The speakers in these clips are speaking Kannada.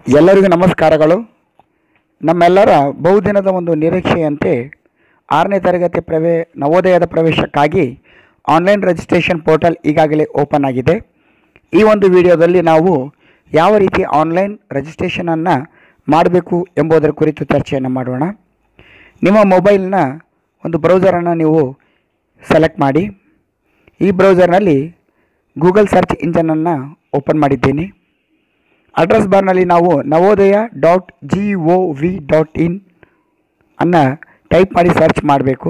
ಎಲ್ಲರಿಗೂ ನಮಸ್ಕಾರಗಳು ನಮ್ಮೆಲ್ಲರ ಬಹುದಿನದ ಒಂದು ನಿರೀಕ್ಷೆಯಂತೆ ಆರನೇ ತರಗತಿ ಪ್ರವೇ ನವೋದಯದ ಪ್ರವೇಶಕ್ಕಾಗಿ ಆನ್ಲೈನ್ ರಿಜಿಸ್ಟ್ರೇಷನ್ ಪೋರ್ಟಲ್ ಈಗಾಗಲೇ ಓಪನ್ ಆಗಿದೆ ಈ ಒಂದು ವಿಡಿಯೋದಲ್ಲಿ ನಾವು ಯಾವ ರೀತಿ ಆನ್ಲೈನ್ ರಿಜಿಸ್ಟ್ರೇಷನನ್ನು ಮಾಡಬೇಕು ಎಂಬುದರ ಕುರಿತು ಚರ್ಚೆಯನ್ನು ಮಾಡೋಣ ನಿಮ್ಮ ಮೊಬೈಲ್ನ ಒಂದು ಬ್ರೌಸರನ್ನು ನೀವು ಸೆಲೆಕ್ಟ್ ಮಾಡಿ ಈ ಬ್ರೌಸರ್ನಲ್ಲಿ ಗೂಗಲ್ ಸರ್ಚ್ ಇಂಜನನ್ನು ಓಪನ್ ಮಾಡಿದ್ದೀನಿ ಅಡ್ರೆಸ್ ಬಾರ್ನಲ್ಲಿ ನಾವು Navodaya dot G O V dot in ಅನ್ನು ಟೈಪ್ ಮಾಡಿ ಸರ್ಚ್ ಮಾಡಬೇಕು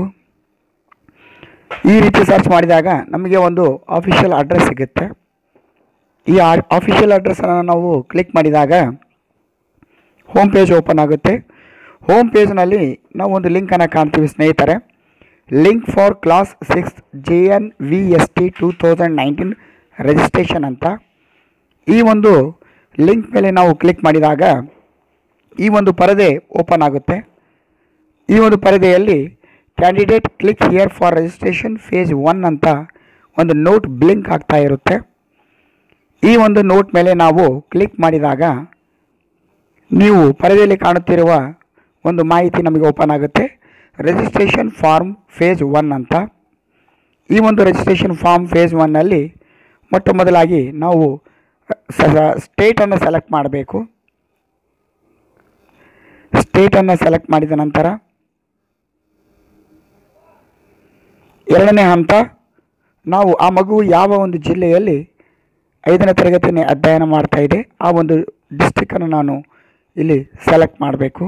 ಈ ರೀತಿ ಸರ್ಚ್ ಮಾಡಿದಾಗ ನಮಗೆ ಒಂದು ಆಫಿಷಿಯಲ್ ಅಡ್ರೆಸ್ ಸಿಗುತ್ತೆ ಈ ಆಫಿಷಿಯಲ್ ಅಡ್ರೆಸ್ಸನ್ನು ನಾವು ಕ್ಲಿಕ್ ಮಾಡಿದಾಗ ಹೋಮ್ ಪೇಜ್ ಓಪನ್ ಆಗುತ್ತೆ ಹೋಮ್ ಪೇಜ್ನಲ್ಲಿ ನಾವು ಒಂದು ಲಿಂಕನ್ನು ಕಾಣ್ತೀವಿ ಸ್ನೇಹಿತರೆ link for class six J N V S T two thousand nineteen registration ಅಂತ ಈ ಒಂದು ಲಿಂಕ್ ಮೇಲೆ ನಾವು ಕ್ಲಿಕ್ ಮಾಡಿದಾಗ ಈ ಒಂದು ಪರದೆ ಓಪನ್ ಆಗುತ್ತೆ ಈ ಒಂದು ಪರದೆಯಲ್ಲಿ candidate click here for registration phase one ಅಂತ ಒಂದು ನೋಟ್ ಬ್ಲಿಂಕ್ ಆಗ್ತಾ ಇರುತ್ತೆ ಈ ಒಂದು ನೋಟ್ ಮೇಲೆ ನಾವು ಕ್ಲಿಕ್ ಮಾಡಿದಾಗ ನೀವು ಪರದೆಯಲ್ಲಿ ಕಾಣುತ್ತಿರುವ ಒಂದು ಮಾಹಿತಿ ನಮಗೆ ಓಪನ್ ಆಗುತ್ತೆ ರಿಜಿಸ್ಟ್ರೇಷನ್ ಫಾರ್ಮ್ ಫೇಸ್ ಒನ್ ಅಂತ ಈ ಒಂದು ರಿಜಿಸ್ಟ್ರೇಷನ್ ಫಾರ್ಮ್ ಫೇಸ್ ಒನ್ನಲ್ಲಿ ಮೊಟ್ಟ ಮೊದಲಾಗಿ ನಾವು ಸ್ಟೇಟನ್ನು ಸೆಲೆಕ್ಟ್ ಮಾಡಬೇಕು ಸ್ಟೇಟನ್ನು ಸೆಲೆಕ್ಟ್ ಮಾಡಿದ ನಂತರ ಎರಡನೇ ಹಂತ ನಾವು ಆ ಮಗು ಯಾವ ಒಂದು ಜಿಲ್ಲೆಯಲ್ಲಿ ಐದನೇ ತರಗತಿನೇ ಅಧ್ಯಯನ ಮಾಡ್ತಾ ಇದೆ ಆ ಒಂದು ಡಿಸ್ಟಿಕ್ಕನ್ನು ನಾನು ಇಲ್ಲಿ ಸೆಲೆಕ್ಟ್ ಮಾಡಬೇಕು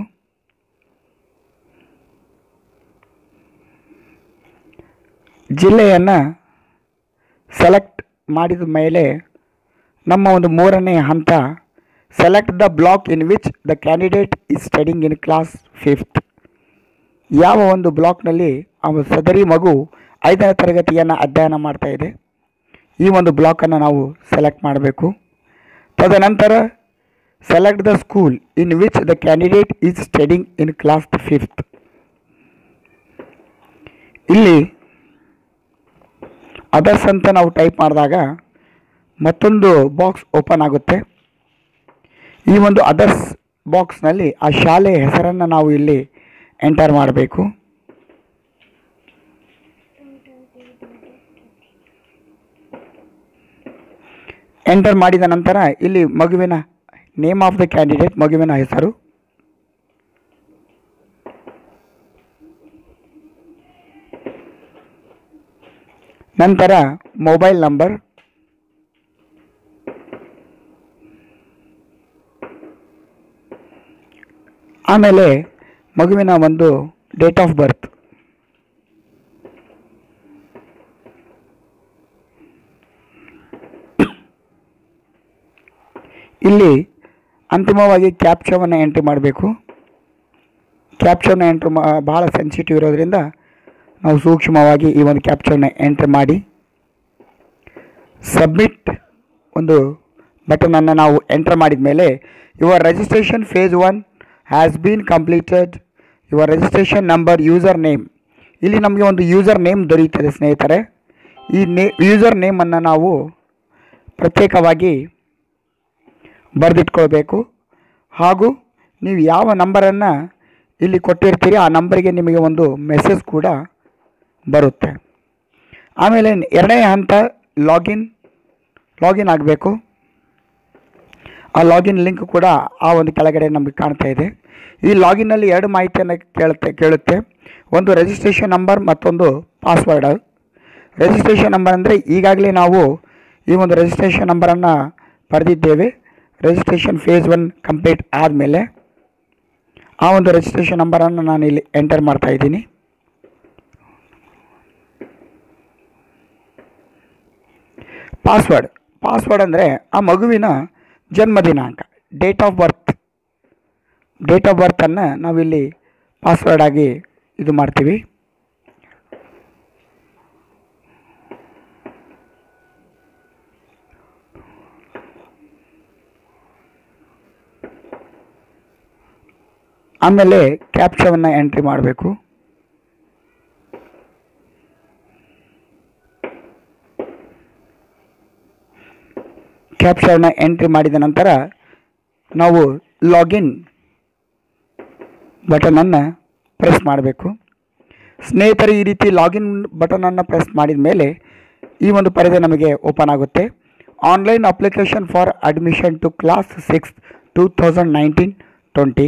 ಜಿಲ್ಲೆಯನ್ನು ಸೆಲೆಕ್ಟ್ ಮಾಡಿದ ಮೇಲೆ ನಮ್ಮ ಒಂದು ಮೂರನೇ ಹಂತ select the block in which the candidate is studying in class fifth ಯಾವ ಒಂದು ಬ್ಲಾಕ್ನಲ್ಲಿ ಆ ಸದರಿ ಮಗು ಐದನೇ ತರಗತಿಯನ್ನು ಅಧ್ಯಯನ ಮಾಡ್ತಾ ಇದೆ ಈ ಒಂದು ಬ್ಲಾಕನ್ನು ನಾವು ಸೆಲೆಕ್ಟ್ ಮಾಡಬೇಕು ತದನಂತರ select the school in which the candidate is studying in class fifth ಇಲ್ಲಿ ಅದರ್ಸ್ ಅಂತ ನಾವು ಟೈಪ್ ಮಾಡಿದಾಗ ಮತ್ತೊಂದು ಬಾಕ್ಸ್ ಓಪನ್ ಆಗುತ್ತೆ ಈ ಒಂದು ಅದರ್ಸ್ ಬಾಕ್ಸ್ನಲ್ಲಿ ಆ ಶಾಲೆ ಹೆಸರನ್ನು ನಾವು ಇಲ್ಲಿ ಎಂಟರ್ ಮಾಡಬೇಕು ಎಂಟರ್ ಮಾಡಿದ ನಂತರ ಇಲ್ಲಿ ಮಗುವಿನ ನೇಮ್ ಆಫ್ ದ ಕ್ಯಾಂಡಿಡೇಟ್ ಮಗುವಿನ ಹೆಸರು ನಂತರ ಮೊಬೈಲ್ ನಂಬರ್ ಆಮೇಲೆ ಮಗುವಿನ ಒಂದು ಡೇಟ್ ಆಫ್ ಬರ್ತ್ ಇಲ್ಲಿ ಅಂತಿಮವಾಗಿ ಕ್ಯಾಪ್ಚವನ್ನು ಎಂಟ್ರಿ ಮಾಡಬೇಕು ಕ್ಯಾಪ್ಚವನ್ನು ಎಂಟ್ರಿ ಮಾ ಭಾಳ ಸೆನ್ಸಿಟಿವ್ ಇರೋದ್ರಿಂದ ನಾವು ಸೂಕ್ಷ್ಮವಾಗಿ ಈ ಒಂದು ಕ್ಯಾಪ್ಚವನ್ನು ಎಂಟ್ರಿ ಮಾಡಿ ಸಬ್ಮಿಟ್ ಒಂದು ಬಟನನ್ನು ನಾವು ಎಂಟರ್ ಮಾಡಿದ ಮೇಲೆ your registration phase one has been completed your registration number user name ಇಲ್ಲಿ ನಮಗೆ ಒಂದು ಯೂಸರ್ ನೇಮ್ ದೊರೆಯುತ್ತದೆ ಸ್ನೇಹಿತರೆ ಈ ನೇ ಯೂಸರ್ ನೇಮನ್ನು ನಾವು ಪ್ರತ್ಯೇಕವಾಗಿ ಬರೆದಿಟ್ಕೊಳ್ಬೇಕು ಹಾಗೂ ನೀವು ಯಾವ ನಂಬರನ್ನು ಇಲ್ಲಿ ಕೊಟ್ಟಿರ್ತೀರಿ ಆ ನಂಬರಿಗೆ ನಿಮಗೆ ಒಂದು ಮೆಸೇಜ್ ಕೂಡ ಬರುತ್ತೆ ಆಮೇಲೆ ಎರಡನೇ ಹಂತ ಲಾಗಿನ್ ಲಾಗಿನ್ ಆಗಬೇಕು ಆ ಲಾಗಿನ್ ಲಿಂಕ್ ಕೂಡ ಆ ಒಂದು ಕೆಳಗಡೆ ನಮಗೆ ಕಾಣ್ತಾ ಇದೆ ಈ ಲಾಗಿನ್ನಲ್ಲಿ ಎರಡು ಮಾಹಿತಿಯನ್ನು ಕೇಳುತ್ತೆ ಕೇಳುತ್ತೆ ಒಂದು ರಿಜಿಸ್ಟ್ರೇಷನ್ ನಂಬರ್ ಮತ್ತೊಂದು ಪಾಸ್ವರ್ಡ್ ರಿಜಿಸ್ಟ್ರೇಷನ್ ನಂಬರ್ ಅಂದರೆ ಈಗಾಗಲೇ ನಾವು ಈ ಒಂದು ರಿಜಿಸ್ಟ್ರೇಷನ್ ನಂಬರನ್ನು ಬರೆದಿದ್ದೇವೆ ರಿಜಿಸ್ಟ್ರೇಷನ್ ಫೇಸ್ ಒನ್ ಕಂಪ್ಲೀಟ್ ಆದಮೇಲೆ ಆ ಒಂದು ರಿಜಿಸ್ಟ್ರೇಷನ್ ನಂಬರನ್ನು ನಾನು ಇಲ್ಲಿ ಎಂಟರ್ ಮಾಡ್ತಾ ಇದ್ದೀನಿ ಪಾಸ್ವರ್ಡ್ ಪಾಸ್ವರ್ಡ್ ಅಂದರೆ ಆ ಮಗುವಿನ ಜನ್ಮ ದಿನಾಂಕ date of birth date of ಬರ್ತನ್ನು ನಾವಿಲ್ಲಿ ಪಾಸ್ವರ್ಡ್ ಆಗಿ ಇದು ಮಾಡ್ತೀವಿ ಆಮೇಲೆ ಕ್ಯಾಪ್ಚವನ್ನು ಎಂಟ್ರಿ ಮಾಡಬೇಕು ಕ್ಯಾಪ್ಚರ್ನ ಎಂಟ್ರಿ ಮಾಡಿದ ನಂತರ ನಾವು ಲಾಗಿನ್ ಬಟನನ್ನು ಪ್ರೆಸ್ ಮಾಡಬೇಕು ಸ್ನೇಹಿತರೆ ಈ ರೀತಿ ಲಾಗಿನ್ ಬಟನನ್ನು ಪ್ರೆಸ್ ಮಾಡಿದ ಮೇಲೆ ಈ ಒಂದು ಪರದೆ ನಮಗೆ ಓಪನ್ ಆಗುತ್ತೆ online application for admission to class six two thousand nineteen twenty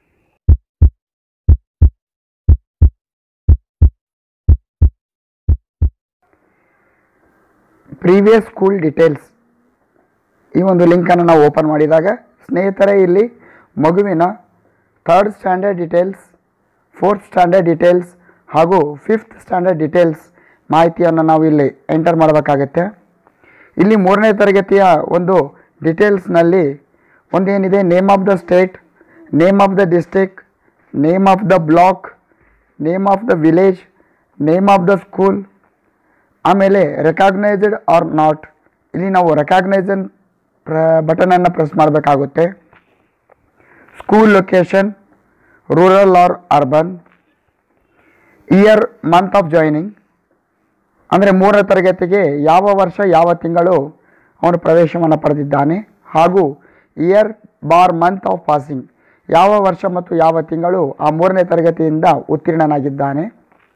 previous school details ಈ ಒಂದು ಲಿಂಕನ್ನು ನಾವು ಓಪನ್ ಮಾಡಿದಾಗ ಸ್ನೇಹಿತರೆ ಇಲ್ಲಿ ಮಗುವಿನ third standard details fourth standard details ಹಾಗೂ ಫಿಫ್ತ್ ಸ್ಟ್ಯಾಂಡರ್ಡ್ ಡೀಟೇಲ್ಸ್ ಮಾಹಿತಿಯನ್ನು ನಾವು ಇಲ್ಲಿ ಎಂಟರ್ ಮಾಡಬೇಕಾಗತ್ತೆ ಇಲ್ಲಿ ಮೂರನೇ ತರಗತಿಯ ಒಂದು ಡೀಟೇಲ್ಸ್ನಲ್ಲಿ ಒಂದೇನಿದೆ name of the state name of the district name of the block name of the village name of the school ಆಮೇಲೆ ರೆಕಾಗ್ನೈಸ್ಡ್ ಆರ್ ನಾಟ್ ಇಲ್ಲಿ ನಾವು ರೆಕಾಗ್ನೈಸನ್ ಪ್ರ ಬಟನನ್ನು ಪ್ರೆಸ್ ಮಾಡಬೇಕಾಗುತ್ತೆ school location rural or urban year month of joining ಅಂದರೆ ಮೂರನೇ ತರಗತಿಗೆ ಯಾವ ವರ್ಷ ಯಾವ ತಿಂಗಳು ಅವನು ಪ್ರವೇಶವನ್ನು ಪಡೆದಿದ್ದಾನೆ ಹಾಗೂ ಇಯರ್ ಬಾರ್ ಮಂತ್ ಆಫ್ ಪಾಸಿಂಗ್ ಯಾವ ವರ್ಷ ಮತ್ತು ಯಾವ ತಿಂಗಳು ಆ ಮೂರನೇ ತರಗತಿಯಿಂದ ಉತ್ತೀರ್ಣನಾಗಿದ್ದಾನೆ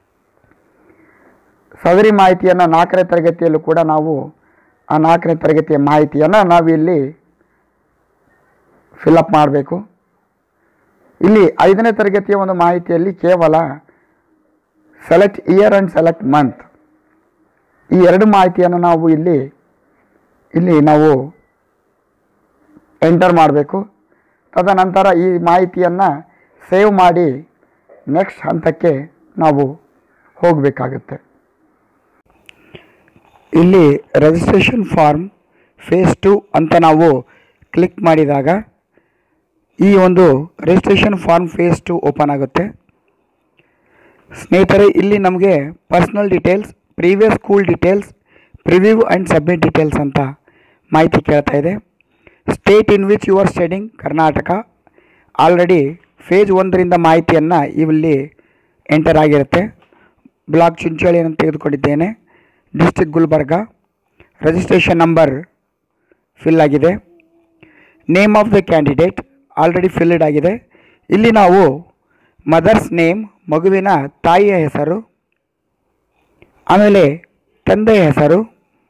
ಸದರಿ ಮಾಹಿತಿಯನ್ನು ನಾಲ್ಕನೇ ತರಗತಿಯಲ್ಲೂ ಕೂಡ ನಾವು ಆ ನಾಲ್ಕನೇ ತರಗತಿಯ ಮಾಹಿತಿಯನ್ನು ನಾವು ಇಲ್ಲಿ ಫಿಲಪ್ ಮಾಡಬೇಕು ಇಲ್ಲಿ ಐದನೇ ತರಗತಿಯ ಒಂದು ಮಾಹಿತಿಯಲ್ಲಿ ಕೇವಲ select year and select month ಈ ಎರಡು ಮಾಹಿತಿಯನ್ನು ನಾವು ಇಲ್ಲಿ ಇಲ್ಲಿ ನಾವು ಎಂಟರ್ ಮಾಡಬೇಕು ತದನಂತರ ಈ ಮಾಹಿತಿಯನ್ನು ಸೇವ್ ಮಾಡಿ ನೆಕ್ಸ್ಟ್ ಹಂತಕ್ಕೆ ನಾವು ಹೋಗಬೇಕಾಗುತ್ತೆ ಇಲ್ಲಿ ರಿಜಿಸ್ಟ್ರೇಷನ್ ಫಾರ್ಮ್ ಫೇಸ್ ಟು ಅಂತ ನಾವು ಕ್ಲಿಕ್ ಮಾಡಿದಾಗ ಈ ಒಂದು registration form phase two open ಆಗುತ್ತೆ ಸ್ನೇಹಿತರೆ ಇಲ್ಲಿ ನಮಗೆ personal details previous school details preview and submit details ಅಂತ ಮಾಹಿತಿ ಕೇಳ್ತಾ ಇದೆ state in which you are studying Karnataka already phase ಒಂದರಿಂದ ಮಾಹಿತಿಯನ್ನು ಇಲ್ಲಿ ಎಂಟರ್ ಆಗಿರುತ್ತೆ ಬ್ಲಾಕ್ ಚುಂಚೋಳಿಯನ್ನು ತೆಗೆದುಕೊಂಡಿದ್ದೇನೆ district Gulbarga registration number fill ಆಗಿದೆ name of the candidate already filled ಆಗಿದೆ ಇಲ್ಲಿ ನಾವು ಮದರ್ಸ್ ನೇಮ್ ಮಗುವಿನ ತಾಯಿಯ ಹೆಸರು ಆಮೇಲೆ ತಂದೆಯ ಹೆಸರು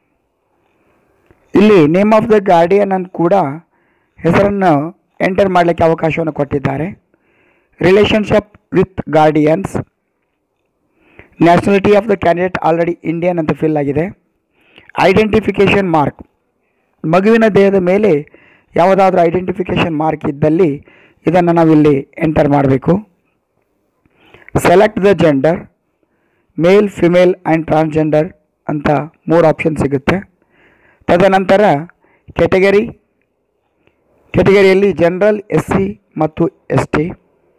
ಇಲ್ಲಿ ನೇಮ್ ಆಫ್ ದ ಗಾರ್ಡಿಯನ್ ಅಂತ ಕೂಡ ಹೆಸರನ್ನು ಎಂಟರ್ ಮಾಡಲಿಕ್ಕೆ ಅವಕಾಶವನ್ನು ಕೊಟ್ಟಿದ್ದಾರೆ relationship with guardians nationality of the candidate already Indian ಅಂತ ಫಿಲ್ ಆಗಿದೆ ಐಡೆಂಟಿಫಿಕೇಷನ್ ಮಾರ್ಕ್ ಮಗುವಿನ ದೇಹದ ಮೇಲೆ ಯಾವುದಾದ್ರೂ ಐಡೆಂಟಿಫಿಕೇಷನ್ ಮಾರ್ಕ್ ಇದ್ದಲ್ಲಿ ಇದನ್ನು ನಾವಿಲ್ಲಿ ಎಂಟರ್ ಮಾಡಬೇಕು select the gender male female and transgender ಅಂತ ಮೂರು ಆಪ್ಷನ್ ಸಿಗುತ್ತೆ ತದನಂತರ ಕೆಟಗರಿ ಕೆಟಗರಿಯಲ್ಲಿ ಜನರಲ್ ಎಸ್ ಸಿ ಮತ್ತು ಎಸ್ ಟಿ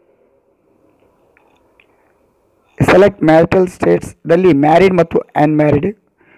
ಸೆಲೆಕ್ಟ್ ಮ್ಯಾರಿಟಲ್ ಸ್ಟೇಟ್ಸ್ದಲ್ಲಿ ಮ್ಯಾರಿಡ್ ಮತ್ತು unmarried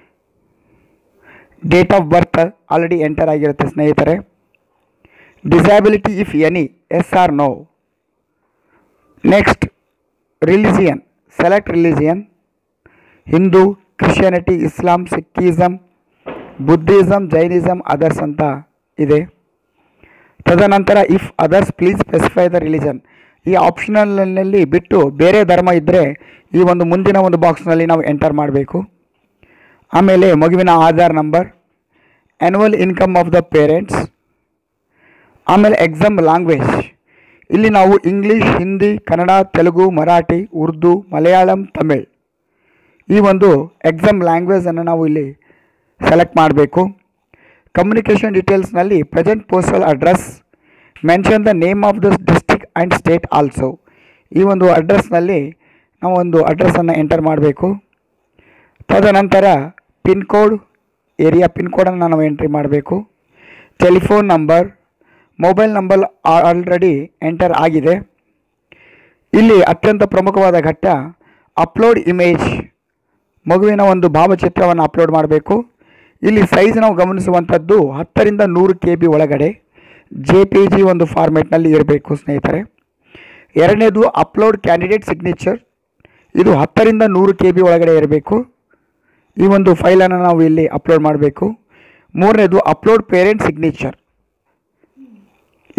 date of birth already enter ಆಗಿರುತ್ತೆ ಸ್ನೇಹಿತರೆ disability if any yes or no next religion select religion Hindu Christianity Islam Sikhism Buddhism Jainism others ಅಂತ ಇದೆ ತದನಂತರ if others please specify the religion ಈ ಆಪ್ಷನಲ್ನಲ್ಲಿ ಬಿಟ್ಟು ಬೇರೆ ಧರ್ಮ ಇದ್ದರೆ ಈ ಒಂದು ಮುಂದಿನ ಒಂದು ಬಾಕ್ಸ್ನಲ್ಲಿ ನಾವು ಎಂಟರ್ ಮಾಡಬೇಕು ಆಮೇಲೆ ಮಗುವಿನ Aadhaar number annual income of the parents ಆಮೇಲೆ ಎಕ್ಸಾಮ್ ಲ್ಯಾಂಗ್ವೇಜ್ ಇಲ್ಲಿ ನಾವು ಇಂಗ್ಲೀಷ್ ಹಿಂದಿ ಕನ್ನಡ ತೆಲುಗು ಮರಾಠಿ ಉರ್ದು ಮಲಯಾಳಂ ತಮಿಳ್ ಈ ಒಂದು ಎಕ್ಸಾಮ್ ಲ್ಯಾಂಗ್ವೇಜನ್ನು ನಾವು ಇಲ್ಲಿ ಸೆಲೆಕ್ಟ್ ಮಾಡಬೇಕು ಕಮ್ಯುನಿಕೇಷನ್ ಡೀಟೇಲ್ಸ್ನಲ್ಲಿ present postal address mention the name of the district and state also ಈ ಒಂದು ಅಡ್ರೆಸ್ನಲ್ಲಿ ನಾವು ಒಂದು ಅಡ್ರೆಸ್ಸನ್ನು ಎಂಟರ್ ಮಾಡಬೇಕು ತದನಂತರ ಪಿನ್ ಕೋಡ್ ಏರಿಯಾ ಪಿನ್ ಕೋಡನ್ನು ನಾವು ಎಂಟ್ರಿ ಮಾಡಬೇಕು telephone number mobile number already enter ಆಗಿದೆ ಇಲ್ಲಿ ಅತ್ಯಂತ ಪ್ರಮುಖವಾದ ಘಟ್ಟ ಅಪ್ಲೋಡ್ ಇಮೇಜ್ ಮಗುವಿನ ಒಂದು ಭಾವಚಿತ್ರವನ್ನು ಅಪ್ಲೋಡ್ ಮಾಡಬೇಕು ಇಲ್ಲಿ ಸೈಜ್ ನಾವು ಗಮನಿಸುವಂಥದ್ದು ಹತ್ತರಿಂದ ನೂರು ಕೆ ಬಿ ಒಳಗಡೆ ಜೆ ಪಿ ಜಿ ಒಂದು ಫಾರ್ಮೆಟ್ನಲ್ಲಿ ಇರಬೇಕು ಸ್ನೇಹಿತರೆ ಎರಡನೇದು ಅಪ್ಲೋಡ್ ಕ್ಯಾಂಡಿಡೇಟ್ ಸಿಗ್ನೇಚರ್ ಇದು ಹತ್ತರಿಂದ ನೂರು ಕೆ ಬಿ ಒಳಗಡೆ ಇರಬೇಕು ಈ ಒಂದು ಫೈಲನ್ನು ನಾವು ಇಲ್ಲಿ ಅಪ್ಲೋಡ್ ಮಾಡಬೇಕು ಮೂರನೇದು ಅಪ್ಲೋಡ್ ಪೇರೆಂಟ್ ಸಿಗ್ನೇಚರ್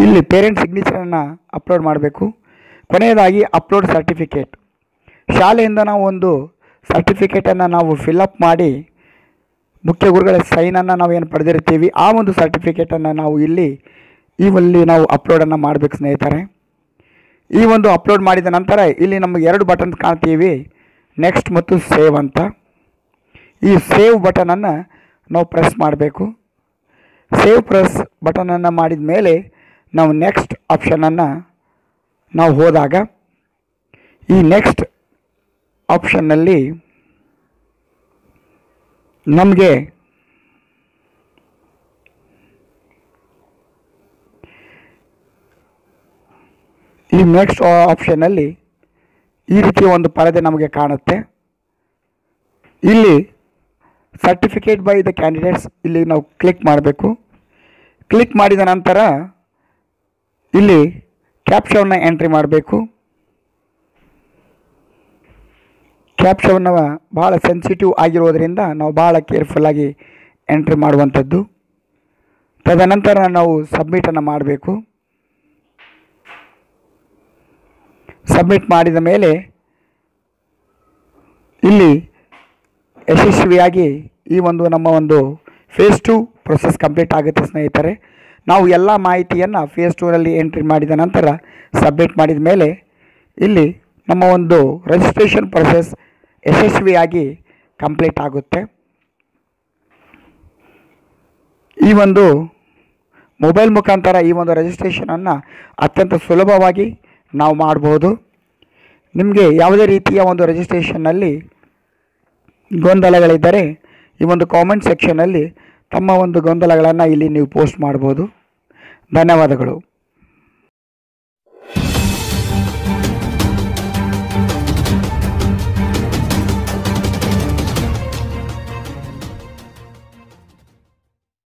ಇಲ್ಲಿ ಪೇರೆಂಟ್ ಸಿಗ್ನೇಚರನ್ನು ಅಪ್ಲೋಡ್ ಮಾಡಬೇಕು ಕೊನೆಯದಾಗಿ ಅಪ್ಲೋಡ್ ಸರ್ಟಿಫಿಕೇಟ್ ಶಾಲೆಯಿಂದ ನಾವು ಒಂದು ಸರ್ಟಿಫಿಕೇಟನ್ನು ನಾವು ಫಿಲಪ್ ಮಾಡಿ ಮುಖ್ಯ ಗುರುಗಳ ಸೈನನ್ನು ನಾವು ಏನು ಪಡೆದಿರ್ತೀವಿ ಆ ಒಂದು ಸರ್ಟಿಫಿಕೇಟನ್ನು ನಾವು ಇಲ್ಲಿ ಈ ಅಲ್ಲಿ ನಾವು ಅಪ್ಲೋಡನ್ನು ಮಾಡಬೇಕು ಸ್ನೇಹಿತರೆ ಈ ಒಂದು ಅಪ್ಲೋಡ್ ಮಾಡಿದ ನಂತರ ಇಲ್ಲಿ ನಮಗೆ ಎರಡು ಬಟನ್ ಕಾಣ್ತೀವಿ ನೆಕ್ಸ್ಟ್ ಮತ್ತು ಸೇವ್ ಅಂತ ಈ ಸೇವ್ ಬಟನನ್ನು ನಾವು ಪ್ರೆಸ್ ಮಾಡಬೇಕು ಸೇವ್ ಪ್ರೆಸ್ ಬಟನನ್ನು ಮಾಡಿದ ಮೇಲೆ ನಾವು ನೆಕ್ಸ್ಟ್ ಆಪ್ಷನನ್ನು ನಾವು ಹೋದಾಗ ಈ ನೆಕ್ಸ್ಟ್ ಆಪ್ಷನ್ನಲ್ಲಿ ನಮಗೆ ಈ ನೆಕ್ಸ್ಟ್ ಆಪ್ಷನ್ನಲ್ಲಿ ಈ ರೀತಿಯ ಒಂದು ಪರದೆ ನಮಗೆ ಕಾಣುತ್ತೆ ಇಲ್ಲಿ ಸರ್ಟಿಫಿಕೇಟ್ ಬೈ ದ ಕ್ಯಾಂಡಿಡೇಟ್ಸ್ ಇಲ್ಲಿ ನಾವು ಕ್ಲಿಕ್ ಮಾಡಬೇಕು ಕ್ಲಿಕ್ ಮಾಡಿದ ನಂತರ ಇಲ್ಲಿ ಕ್ಯಾಪ್ಷನ್ನ ಎಂಟ್ರಿ ಮಾಡಬೇಕು ಕ್ಯಾಪ್ಷನ್ನ ಭಾಳ ಸೆನ್ಸಿಟಿವ್ ಆಗಿರೋದರಿಂದ ನಾವು ಭಾಳ ಕೇರ್ಫುಲ್ಲಾಗಿ ಎಂಟ್ರಿ ಮಾಡುವಂಥದ್ದು ತದನಂತರ ನಾವು ಸಬ್ಮಿಟನ್ನು ಮಾಡಬೇಕು ಸಬ್ಮಿಟ್ ಮಾಡಿದ ಮೇಲೆ ಇಲ್ಲಿ ಯಶಸ್ವಿಯಾಗಿ ಈ ಒಂದು ನಮ್ಮ ಒಂದು ಫೇಸ್ ಟು ಪ್ರೊಸೆಸ್ ಕಂಪ್ಲೀಟ್ ಆಗುತ್ತೆ ಸ್ನೇಹಿತರೆ ನಾವು ಎಲ್ಲ ಮಾಹಿತಿಯನ್ನು ಫೇಸ್ ಟೂನಲ್ಲಿ ಎಂಟ್ರಿ ಮಾಡಿದ ನಂತರ ಸಬ್ಮಿಟ್ ಮಾಡಿದ ಮೇಲೆ ಇಲ್ಲಿ ನಮ್ಮ ಒಂದು ರಿಜಿಸ್ಟ್ರೇಷನ್ ಪ್ರೊಸೆಸ್ ಯಶಸ್ವಿಯಾಗಿ ಕಂಪ್ಲೀಟ್ ಆಗುತ್ತೆ ಈ ಒಂದು ಮೊಬೈಲ್ ಮುಖಾಂತರ ಈ ಒಂದು ರಿಜಿಸ್ಟ್ರೇಷನನ್ನು ಅತ್ಯಂತ ಸುಲಭವಾಗಿ ನಾವು ಮಾಡ್ಬೋದು ನಿಮಗೆ ಯಾವುದೇ ರೀತಿಯ ಒಂದು ರಿಜಿಸ್ಟ್ರೇಷನ್ನಲ್ಲಿ ಗೊಂದಲಗಳಿದ್ದರೆ ಈ ಒಂದು ಕಾಮೆಂಟ್ ಸೆಕ್ಷನಲ್ಲಿ ತಮ್ಮ ಒಂದು ಗೊಂದಲಗಳನ್ನು ಇಲ್ಲಿ ನೀವು ಪೋಸ್ಟ್ ಮಾಡ್ಬೋದು ಧನ್ಯವಾದಗಳು